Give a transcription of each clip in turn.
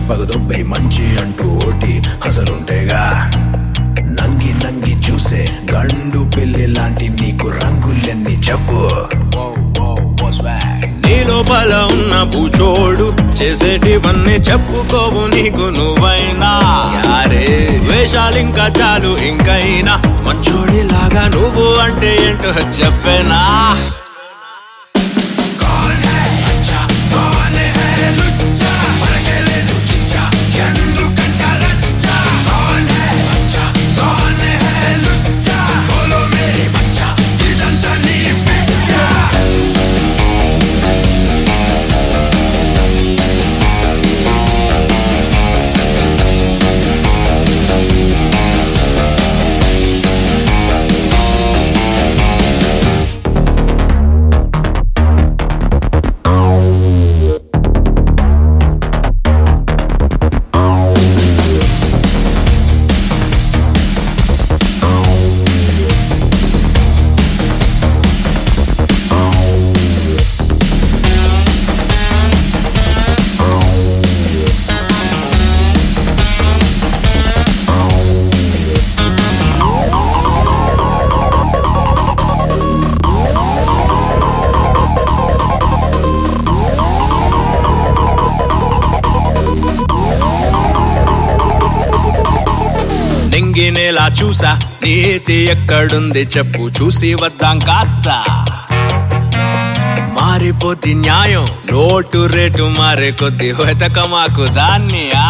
పగదొబ్బై మంచి అంటూ ఓటి అసలుంటేగా నంగి నంగి చూసే గండు పెళ్లి లాంటి నీకు రంగులెన్ని చెప్పు నీ లోపల ఉన్న భూచోడు చేసేటివన్నీ చెప్పుకోవు నీకు నువ్వైనా యారే వేషాలింకా చాలు ఇంకైనా మంచోడిలాగా నువ్వు అంటే ఏంటో చెప్పేనా నింగినేలా చూసా నీతి ఎక్కడుంది చెప్పు చూసి వద్దాం కాస్త మారిపోతి న్యాయం లోటు రేటు మారే కొద్ది వెతక మాకు దాన్ని ఆ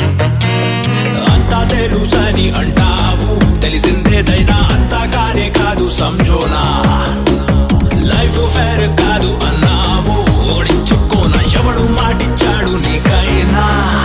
అంతా తెలుసని అంటావు తెలిసిందేదైనా అంతా కానే కాదు సంజోనా లైఫ్ ఫేర్ కాదు అన్నావు ఓడించుకోన ఎవడు మాటిచ్చాడు నీకైనా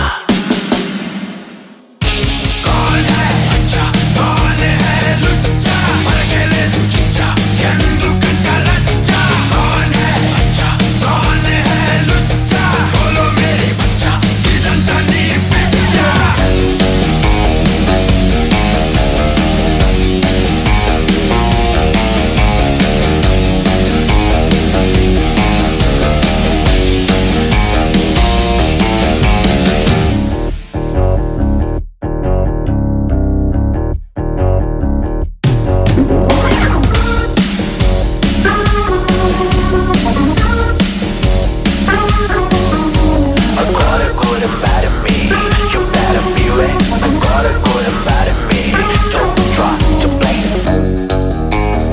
I got a good and bad in me. You better be ready. I got a good and bad in me. Don't try to blame.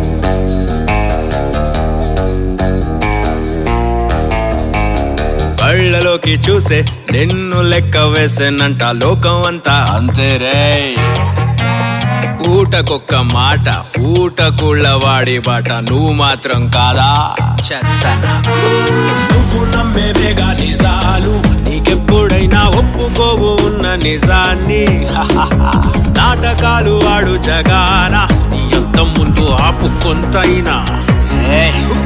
కళ్ళలోకి చూసే నిన్ను లెక్క వేసేనంట లోకం అంతా అంతేరే ఊటకొక్క మాట ఊటకుళ్ళ వాడి బాట నువ్వు మాత్రం కాదా చెత్త నాకు. నువ్వు నమ్మేవేగా నిజాలు నీకెప్పుడైనా ఒప్పుకోవు ఉన్న నిజాన్ని నాటకాలు ఆడు జగాన నీ ఎంత ముందు ఆపు కొంతైనా ఏయ్.